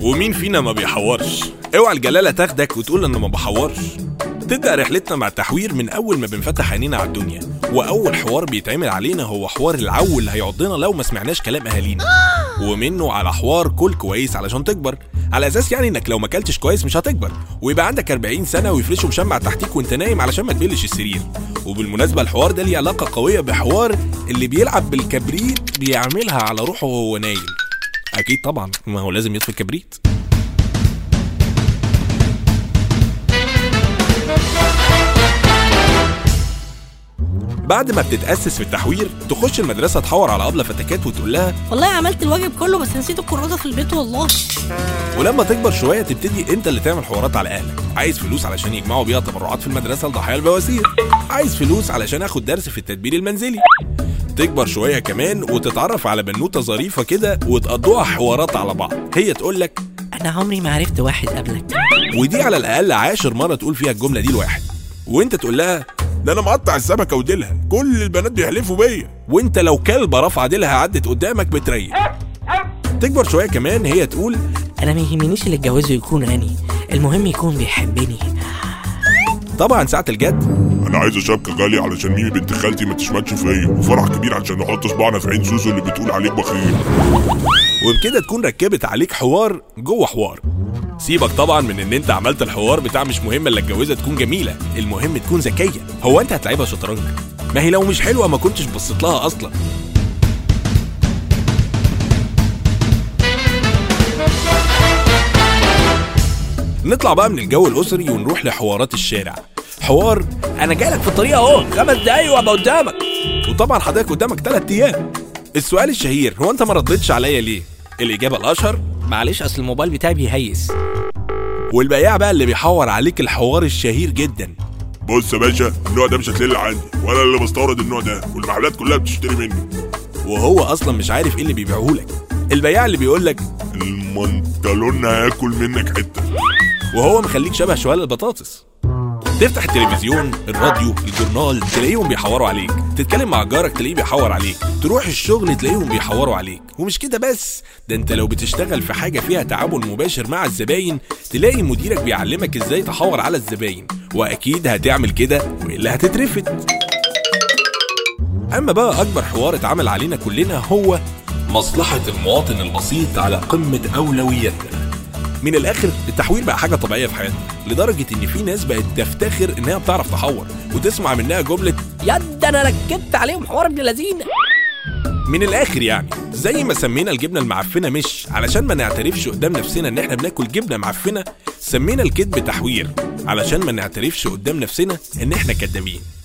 ومين فينا ما بيحورش اوعى الجلاله تاخدك وتقول انا ما بحورش تبدا رحلتنا مع التحوير من اول ما بنفتح عينينا على الدنيا واول حوار بيتعمل علينا هو حوار العو اللي هيعضنا لو ما سمعناش كلام اهالينا ومنه على حوار كل كويس علشان تكبر على اساس يعني انك لو ما اكلتش كويس مش هتكبر ويبقى عندك 40 سنه ويفرشوا مشمع تحتيك وانت نايم علشان ما تبلش السرير وبالمناسبه الحوار ده ليه علاقه قويه بحوار اللي بيلعب بالكبريت بيعملها على روحه وهو نايم اكيد طبعا ما هو لازم يطفي الكبريت بعد ما بتتأسس في التحوير تخش المدرسة تحور على أبلة فتكات وتقول لها والله عملت الواجب كله بس نسيت الكراسة في البيت والله ولما تكبر شوية تبتدي أنت اللي تعمل حوارات على أهلك عايز فلوس علشان يجمعوا بيها تبرعات في المدرسة لضحايا البواسير عايز فلوس علشان آخد درس في التدبير المنزلي تكبر شوية كمان وتتعرف على بنوتة ظريفة كده وتقضوها حوارات على بعض هي تقول لك انا عمري ما عرفت واحد قبلك ودي على الأقل عاشر مرة تقول فيها الجملة دي لواحد وانت تقول لها ده انا مقطع السمكه وديلها كل البنات بيحلفوا بيا وانت لو كلبه رافعه ديلها عدت قدامك بتريح تكبر شويه كمان هي تقول انا ما يهمنيش اللي اتجوزه يكون غني المهم يكون بيحبني طبعا ساعه الجد انا عايزه شبكه غاليه علشان ميمي بنت خالتي ما تشمتش فيا وفرح كبير علشان نحط صباعنا في عين سوزو اللي بتقول عليك بخيل وبكده تكون ركبت عليك حوار جوه حوار سيبك طبعا من ان انت عملت الحوار بتاع مش مهم الا الجوازه تكون جميله المهم تكون ذكيه هو انت هتلعبها شطرنج ما هي لو مش حلوه ما كنتش بصيت لها اصلا نطلع بقى من الجو الاسري ونروح لحوارات الشارع حوار انا جايلك في الطريق اهو خمس دقايق وابقى قدامك وطبعا حضرتك قدامك ثلاث ايام السؤال الشهير هو انت ما ردتش عليا ليه الاجابه الاشهر معلش اصل الموبايل بتاعي بيهيس والبياع بقى اللي بيحور عليك الحوار الشهير جدا بص يا باشا النوع ده مش هتلاقيه عندي وانا اللي بستورد النوع ده والمحلات كلها بتشتري مني وهو اصلا مش عارف ايه اللي بيبيعهولك البياع اللي بيقولك المنطلون هياكل منك حته وهو مخليك شبه شوال البطاطس تفتح التلفزيون الراديو الجورنال تلاقيهم بيحوروا عليك تتكلم مع جارك تلاقيه بيحور عليك تروح الشغل تلاقيهم بيحوروا عليك ومش كده بس ده انت لو بتشتغل في حاجة فيها تعامل مباشر مع الزباين تلاقي مديرك بيعلمك ازاي تحور على الزباين واكيد هتعمل كده والا هتترفد اما بقى اكبر حوار اتعمل علينا كلنا هو مصلحة المواطن البسيط على قمة أولوياتنا من الاخر التحوير بقى حاجه طبيعيه في حياتنا لدرجه ان في ناس بقت تفتخر انها بتعرف تحور وتسمع منها جمله يد انا ركبت عليهم حوار ابن لذينه من الاخر يعني زي ما سمينا الجبنه المعفنه مش علشان ما نعترفش قدام نفسنا ان احنا بناكل جبنه معفنه سمينا الكذب تحوير علشان ما نعترفش قدام نفسنا ان احنا كدابين